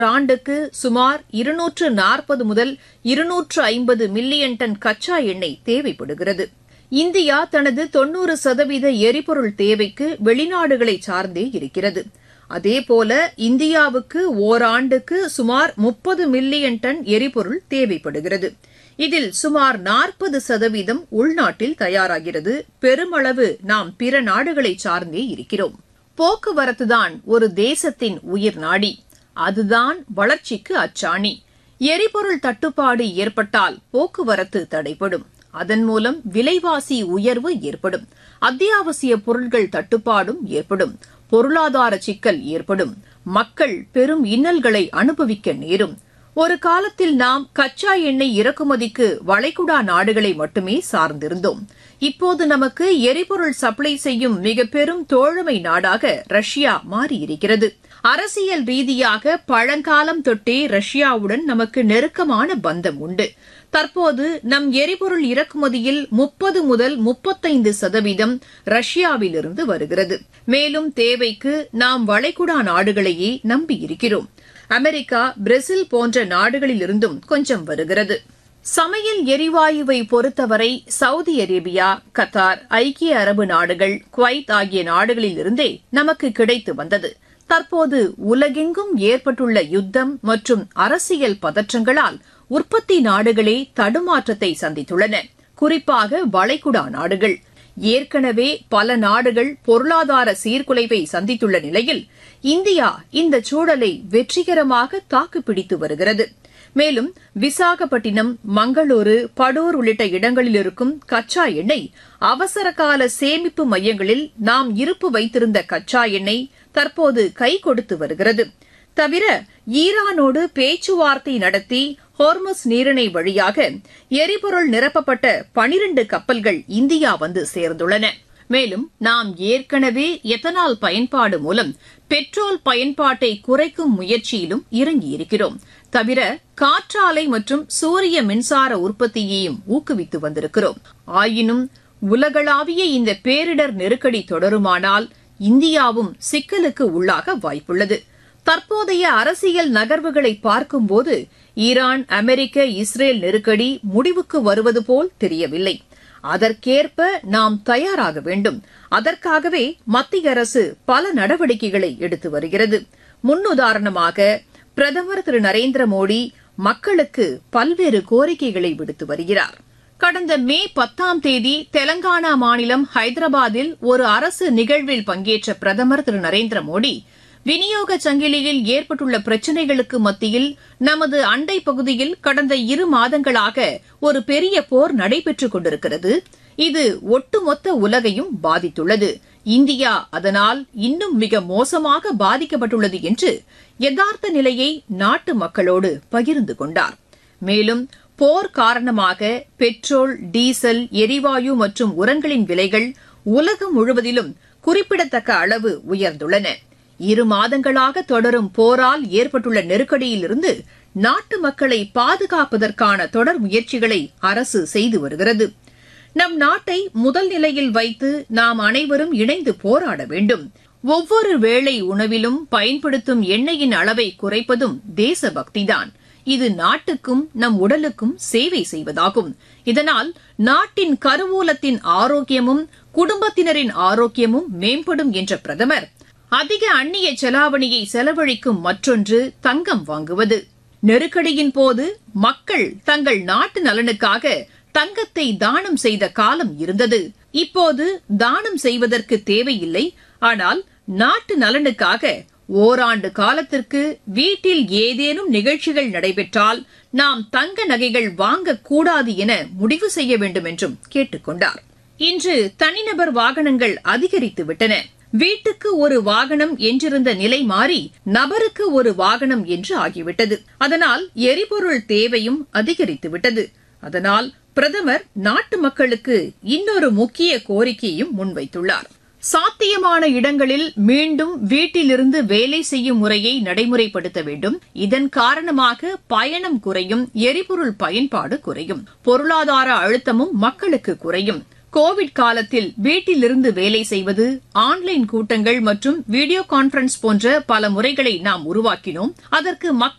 ஆண்டுக்கு சுமார் இருநூற்று நாற்பது முதல் இருநூற்று ஐம்பது மில்லியன் டன் கச்சா எண்ணெய் தேவைப்படுகிறது இந்தியா தனது தொன்னூறு சதவீத எரிபொருள் தேவைக்கு வெளிநாடுகளை சார்ந்தே இருக்கிறது அதேபோல இந்தியாவுக்கு ஓராண்டுக்கு சுமார் முப்பது மில்லியன் டன் எரிபொருள் தேவைப்படுகிறது இதில் சுமார் நாற்பது சதவீதம் உள்நாட்டில் தயாராகிறது பெருமளவு நாம் பிற நாடுகளை சார்ந்தே இருக்கிறோம் போக்குவரத்துதான் ஒரு தேசத்தின் உயிர் நாடி அதுதான் வளர்ச்சிக்கு அச்சாணி எரிபொருள் தட்டுப்பாடு ஏற்பட்டால் போக்குவரத்து தடைபடும் அதன் மூலம் விலைவாசி உயர்வு ஏற்படும் அத்தியாவசிய பொருட்கள் தட்டுப்பாடும் ஏற்படும் பொருளாதார சிக்கல் ஏற்படும் மக்கள் பெரும் இன்னல்களை அனுபவிக்க நேரும் ஒரு காலத்தில் நாம் கச்சா எண்ணெய் இறக்குமதிக்கு வளைகுடா நாடுகளை மட்டுமே சார்ந்திருந்தோம் இப்போது நமக்கு எரிபொருள் சப்ளை செய்யும் மிக பெரும் தோழமை நாடாக ரஷ்யா மாறியிருக்கிறது அரசியல் ரீதியாக பழங்காலம் தொட்டே ரஷ்யாவுடன் நமக்கு நெருக்கமான பந்தம் உண்டு தற்போது நம் எரிபொருள் இறக்குமதியில் முப்பது முதல் முப்பத்தைந்து சதவீதம் ரஷ்யாவிலிருந்து வருகிறது மேலும் தேவைக்கு நாம் வளைகுடா நாடுகளையே நம்பியிருக்கிறோம் அமெரிக்கா பிரேசில் போன்ற நாடுகளிலிருந்தும் கொஞ்சம் வருகிறது சமையல் எரிவாயுவை பொறுத்தவரை சவுதி அரேபியா கத்தார் ஐக்கிய அரபு நாடுகள் குவைத் ஆகிய நாடுகளிலிருந்தே நமக்கு கிடைத்து வந்தது தற்போது உலகெங்கும் ஏற்பட்டுள்ள யுத்தம் மற்றும் அரசியல் பதற்றங்களால் உற்பத்தி நாடுகளே தடுமாற்றத்தை சந்தித்துள்ளன குறிப்பாக வளைகுடா நாடுகள் ஏற்கனவே பல நாடுகள் பொருளாதார சீர்குலைவை சந்தித்துள்ள நிலையில் இந்தியா இந்த சூழலை வெற்றிகரமாக தாக்குப்பிடித்து வருகிறது மேலும் விசாகப்பட்டினம் மங்களூரு படூர் உள்ளிட்ட இடங்களில் இருக்கும் கச்சா எண்ணெய் அவசரகால சேமிப்பு மையங்களில் நாம் இருப்பு வைத்திருந்த கச்சா எண்ணெய் தற்போது கை கொடுத்து வருகிறது தவிர ஈரானோடு பேச்சுவார்த்தை நடத்தி ஹோர்மஸ் நீரிணை வழியாக எரிபொருள் நிரப்பப்பட்ட பனிரண்டு கப்பல்கள் இந்தியா வந்து சேர்ந்துள்ளன மேலும் நாம் ஏற்கனவே எத்தனால் பயன்பாடு மூலம் பெட்ரோல் பயன்பாட்டை குறைக்கும் முயற்சியிலும் இறங்கியிருக்கிறோம் தவிர காற்றாலை மற்றும் சூரிய மின்சார உற்பத்தியையும் ஊக்குவித்து வந்திருக்கிறோம் ஆயினும் உலகளாவிய இந்த பேரிடர் நெருக்கடி தொடருமானால் இந்தியாவும் சிக்கலுக்கு உள்ளாக வாய்ப்புள்ளது தற்போதைய அரசியல் நகர்வுகளை பார்க்கும்போது ஈரான் அமெரிக்க இஸ்ரேல் நெருக்கடி முடிவுக்கு வருவது போல் தெரியவில்லை அதற்கேற்ப நாம் தயாராக வேண்டும் அதற்காகவே மத்திய அரசு பல நடவடிக்கைகளை எடுத்து வருகிறது முன்னுதாரணமாக பிரதமர் திரு நரேந்திர மோடி மக்களுக்கு பல்வேறு கோரிக்கைகளை விடுத்து வருகிறார் கடந்த மே பத்தாம் தேதி தெலங்கானா மாநிலம் ஹைதராபாத்தில் ஒரு அரசு நிகழ்வில் பங்கேற்ற பிரதமர் திரு நரேந்திர மோடி விநியோக சங்கிலியில் ஏற்பட்டுள்ள பிரச்சினைகளுக்கு மத்தியில் நமது அண்டை பகுதியில் கடந்த இரு மாதங்களாக ஒரு பெரிய போர் நடைபெற்றுக் கொண்டிருக்கிறது இது ஒட்டுமொத்த உலகையும் பாதித்துள்ளது இந்தியா அதனால் இன்னும் மிக மோசமாக பாதிக்கப்பட்டுள்ளது என்று யதார்த்த நிலையை நாட்டு மக்களோடு பகிர்ந்து கொண்டார் மேலும் போர் காரணமாக பெட்ரோல் டீசல் எரிவாயு மற்றும் உரங்களின் விலைகள் உலகம் முழுவதிலும் குறிப்பிடத்தக்க அளவு உயர்ந்துள்ளன இரு மாதங்களாக தொடரும் போரால் ஏற்பட்டுள்ள நெருக்கடியிலிருந்து நாட்டு மக்களை பாதுகாப்பதற்கான தொடர் முயற்சிகளை அரசு செய்து வருகிறது நம் நாட்டை முதல் நிலையில் வைத்து நாம் அனைவரும் இணைந்து போராட வேண்டும் ஒவ்வொரு வேளை உணவிலும் பயன்படுத்தும் எண்ணெயின் அளவை குறைப்பதும் தேசபக்திதான் இது நாட்டுக்கும் நம் உடலுக்கும் சேவை செய்வதாகும் இதனால் நாட்டின் கருவூலத்தின் ஆரோக்கியமும் குடும்பத்தினரின் ஆரோக்கியமும் மேம்படும் என்ற பிரதமர் அதிக அந்நிய செலாவணியை செலவழிக்கும் மற்றொன்று தங்கம் வாங்குவது நெருக்கடியின் போது மக்கள் தங்கள் நாட்டு நலனுக்காக தங்கத்தை தானம் செய்த காலம் இருந்தது இப்போது தானம் செய்வதற்கு தேவையில்லை ஆனால் நாட்டு நலனுக்காக ஓராண்டு காலத்திற்கு வீட்டில் ஏதேனும் நிகழ்ச்சிகள் நடைபெற்றால் நாம் தங்க நகைகள் வாங்கக்கூடாது என முடிவு செய்ய வேண்டும் என்றும் கேட்டுக் கொண்டார் இன்று தனிநபர் வாகனங்கள் அதிகரித்து விட்டன வீட்டுக்கு ஒரு வாகனம் என்றிருந்த நிலை மாறி நபருக்கு ஒரு வாகனம் என்று ஆகிவிட்டது அதனால் எரிபொருள் தேவையும் அதிகரித்துவிட்டது அதனால் பிரதமர் நாட்டு மக்களுக்கு இன்னொரு முக்கிய கோரிக்கையும் முன்வைத்துள்ளார் சாத்தியமான இடங்களில் மீண்டும் வீட்டிலிருந்து வேலை செய்யும் முறையை நடைமுறைப்படுத்த வேண்டும் இதன் காரணமாக பயணம் குறையும் எரிபொருள் பயன்பாடு குறையும் பொருளாதார அழுத்தமும் மக்களுக்கு குறையும் கோவிட் காலத்தில் வீட்டிலிருந்து வேலை செய்வது ஆன்லைன் கூட்டங்கள் மற்றும் வீடியோ கான்பரன்ஸ் போன்ற பல முறைகளை நாம் உருவாக்கினோம் அதற்கு மக்கள்